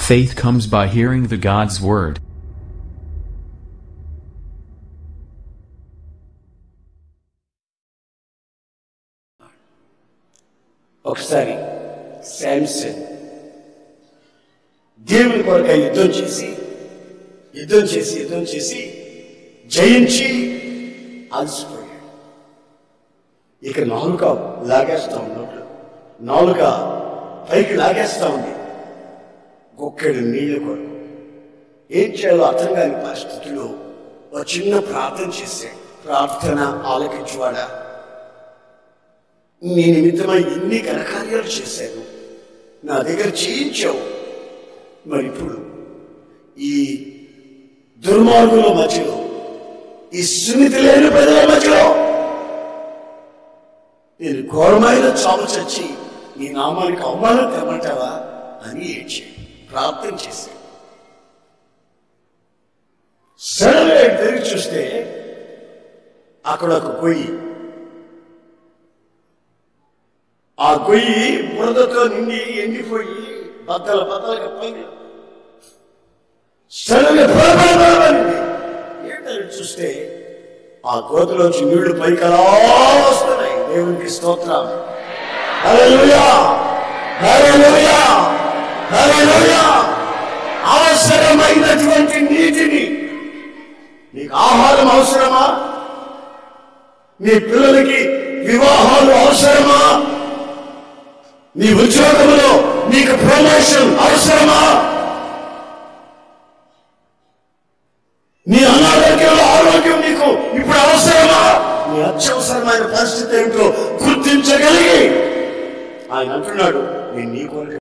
Faith comes by hearing the God's word. ఒకసారి శాంసన్ దేవుని కొరకై యుద్ధం చేసి యుద్ధం చేసి యుద్ధం చేసి జయించి అలసిపోయాడు ఇక నాలుక లాగేస్తా ఉన్నాడు నాలుక పైకి లాగేస్తా ఉంది గుక్కెడు నీళ్లు కొరకు ఏం చేయాలో అర్థం కాని పరిస్థితుల్లో ఒక చిన్న ప్రార్థన చేశాడు ప్రార్థన ఆలకించువాడా నీ నిమిత్తమై ఎన్ని ఘనకార్యాలు చేశాను నా దగ్గర చేయించావు మరి ఇప్పుడు ఈ దుర్మార్గుల మధ్యలో ఈ సున్నితి లేని ప్రజల మధ్యలో నేను ఘోరమైన చావు చచ్చి నీ నామానికి అవమానం తెమ్మంటావా అని ఏడ్చాడు ప్రార్థన చేశాడు సడన్గా తిరిగి చూస్తే అక్కడ ఒక పొయ్యి ఆ గొయ్యి బురదతో నిండి ఎండిపోయి బద్దల బద్దలుగా పైన సడన్గా బలబలబలమనింది. ఏంటని చూస్తే ఆ గోతులోంచి నీళ్లు పైకి అలా వస్తున్నాయి దేవునికి స్తోత్రం హల్లెలూయా హల్లెలూయా హల్లెలూయా అవసరమైనటువంటి నీటిని నీకు ఆహారం అవసరమా నీ పిల్లలకి వివాహాలు అవసరమా నీ ఉద్యోగంలో నీకు ప్రమోషన్ అవసరమా నీ అనారోగ్యంలో ఆరోగ్యం నీకు ఇప్పుడు అవసరమా నీ అత్యవసరమైన పరిస్థితి ఏమిటో గుర్తించగలిగి ఆయన అంటున్నాడు నేను నీ కొరకు